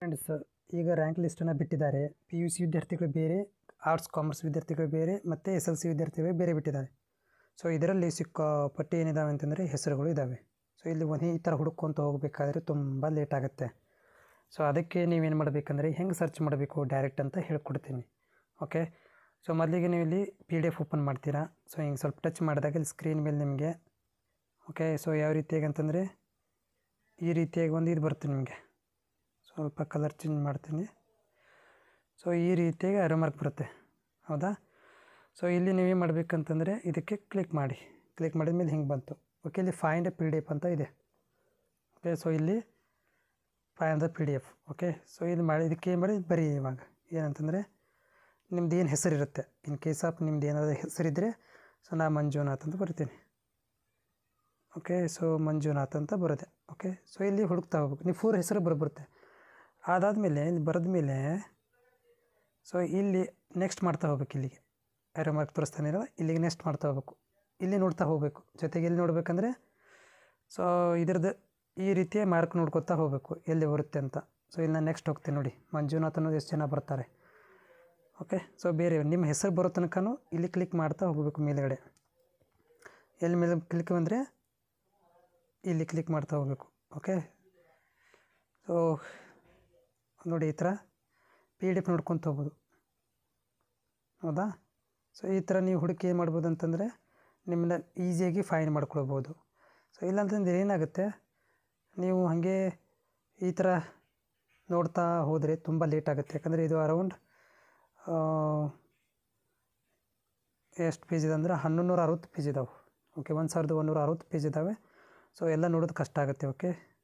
friends ಈಗ rank ಲಿಸ್ಟನ್ನು ಬಿಟ್ಟಿದ್ದಾರೆ P U C ವಿದ್ಯಾರ್ಥಿಗಳು ಬೇರೆ ಆರ್ಟ್ಸ್ ಕಾಮರ್ಸ್ ವಿದ್ಯಾರ್ಥಿಗಳು ಬೇರೆ ಮತ್ತು ಎಸ್ ಎಲ್ ಸಿ ವಿದ್ಯಾರ್ಥಿಗಳು ಬೇರೆ ಬಿಟ್ಟಿದ್ದಾರೆ ಸೊ ಇದರಲ್ಲಿ ಸಿಕ್ಕಾಪಟ್ಟೆ ಏನಿದಾವೆ ಅಂತಂದರೆ ಹೆಸರುಗಳು ಇದ್ದಾವೆ ಸೊ ಇಲ್ಲಿ ಒಂದು ಈ ಥರ ಹುಡುಕೊಂತ ಹೋಗಬೇಕಾದ್ರೆ ತುಂಬ ಲೇಟ್ ಆಗುತ್ತೆ ಸೊ ಅದಕ್ಕೆ ನೀವೇನು ಮಾಡಬೇಕಂದ್ರೆ ಹೆಂಗೆ ಸರ್ಚ್ ಮಾಡಬೇಕು ಡೈರೆಕ್ಟ್ ಅಂತ ಹೇಳ್ಕೊಡ್ತೀನಿ ಓಕೆ ಸೊ ಮೊದಲಿಗೆ ನೀವು ಇಲ್ಲಿ ಪಿ ಡಿ ಎಫ್ ಓಪನ್ ಮಾಡ್ತೀರಾ ಸೊ ಹಿಂಗೆ ಸ್ವಲ್ಪ ಟಚ್ ಮಾಡಿದಾಗ ಇಲ್ಲಿ ಸ್ಕ್ರೀನ್ ಮೇಲೆ ನಿಮಗೆ ಓಕೆ ಸೊ ಯಾವ ರೀತಿಯಾಗಿ ಅಂತಂದರೆ ಈ ರೀತಿಯಾಗಿ ಒಂದು ಇದು ಬರುತ್ತೆ ನಿಮಗೆ ಸ್ವಲ್ಪ ಕಲರ್ ಚೇಂಜ್ ಮಾಡ್ತೀನಿ ಸೊ ಈ ರೀತಿಯಾಗಿ ಅರೋ ಮಾರ್ಕ್ ಬರುತ್ತೆ ಹೌದಾ ಸೊ ಇಲ್ಲಿ ನೀವೇನು ಮಾಡಬೇಕಂತಂದರೆ ಇದಕ್ಕೆ ಕ್ಲಿಕ್ ಮಾಡಿ ಕ್ಲಿಕ್ ಮಾಡಿದ ಮೇಲೆ ಹಿಂಗೆ ಬಂತು ಓಕೆ ಇಲ್ಲಿ ಫೈಂಡ್ ಪಿ ಡಿ ಎಫ್ ಅಂತ ಇದೆ ಓಕೆ ಸೊ ಇಲ್ಲಿ find the P D F okay so ಇದು ಮಾಡಿ ಇದಕ್ಕೆ ಏನು ಮಾಡಿ ಬರೀ ಇವಾಗ ಏನಂತಂದರೆ ನಿಮ್ದು ಏನು ಹೆಸರಿರುತ್ತೆ ಇನ್ ಕೇಸ್ ಆಫ್ ನಿಮ್ದು ಏನಾದರೂ ಹೆಸರಿದ್ದರೆ ಸೊ ನಾ ಮಂಜುನಾಥ್ ಅಂತ ಬರ್ತೀನಿ ಓಕೆ ಸೊ ಮಂಜುನಾಥ್ ಅಂತ ಬರುತ್ತೆ ಓಕೆ ಸೊ ಇಲ್ಲಿ ಹುಡುಕ್ತಾ ಹೋಗ್ಬೇಕು ನೀವು ಫೂರ್ ಹೆಸರು ಬರುತ್ತೆ ಅದಾದಮೇಲೆ ಇಲ್ಲಿ ಬರೆದ ಮೇಲೆ ಸೊ ಇಲ್ಲಿ ನೆಕ್ಸ್ಟ್ ಮಾಡ್ತಾ ಹೋಗ್ಬೇಕು ಇಲ್ಲಿಗೆ ಆರೋ ಮಾರ್ಕ್ ತೋರಿಸ್ತಾನೆ ಇರೋಲ್ಲ ಇಲ್ಲಿಗೆ ನೆಕ್ಸ್ಟ್ ಮಾಡ್ತಾ ಹೋಗ್ಬೇಕು ಇಲ್ಲಿ ನೋಡ್ತಾ ಹೋಗಬೇಕು ಜೊತೆಗೆ ಎಲ್ಲಿ ನೋಡ್ಬೇಕಂದ್ರೆ ಸೊ ಇದ್ರದ್ದು ಈ ರೀತಿಯ ಮಾರ್ಕ್ ನೋಡ್ಕೊತಾ ಹೋಗಬೇಕು ಎಲ್ಲಿ ಬರುತ್ತೆ ಅಂತ ಸೊ ಇಲ್ಲಿ ನಾನು ನೆಕ್ಸ್ಟ್ ಹೋಗ್ತೀನಿ ನೋಡಿ ಮಂಜುನಾಥ್ ಅನ್ನೋದು ಎಷ್ಟು ಜನ ಬರ್ತಾರೆ ಓಕೆ ಸೊ ಬೇರೆ ನಿಮ್ಮ ಹೆಸರು ಬರೋ ತನಕನೂ ಇಲ್ಲಿ ಕ್ಲಿಕ್ ಮಾಡ್ತಾ ಹೋಗಬೇಕು ಮೇಲ್ಗಡೆ ಎಲ್ಲಿ ಮೇಲೆ ಕ್ಲಿಕ್ ಬಂದರೆ ಇಲ್ಲಿ ಕ್ಲಿಕ್ ಮಾಡ್ತಾ ಹೋಗಬೇಕು ಓಕೆ ಸೊ ನೋಡಿ ಈ ಥರ ಪಿ ಡಿ ಎಫ್ ನೋಡ್ಕೊತ ಹೋಗ್ಬೋದು ಹೌದಾ ಸೊ ಈ ಥರ ನೀವು ಹುಡುಕಿ ಏನು ಮಾಡ್ಬೋದು ಅಂತಂದರೆ ನಿಮ್ಮನ್ನ ಈಸಿಯಾಗಿ ಫೈನ್ ಮಾಡ್ಕೊಳ್ಬೋದು ಸೊ ಇಲ್ಲಾಂತಂದ್ರೆ ಏನಾಗುತ್ತೆ ನೀವು ಹಾಗೆ ಈ ಥರ ನೋಡ್ತಾ ಹೋದರೆ ತುಂಬ ಲೇಟ್ ಆಗುತ್ತೆ ಯಾಕಂದರೆ ಇದು ಅರೌಂಡ್ ಎಷ್ಟು ಪೇಜ್ ಇದೆ ಅಂದರೆ ಹನ್ನೊಂದು ನೂರ ಅರವತ್ತು ಪೇಜ್ ಇದಾವೆ ಓಕೆ ಒಂದು ಸಾವಿರದ ಒಂದೂರ ಅರವತ್ತು ಪೇಜ್ ಇದ್ದಾವೆ ಸೊ ಎಲ್ಲ ನೋಡೋದು ಕಷ್ಟ ಆಗುತ್ತೆ ಓಕೆ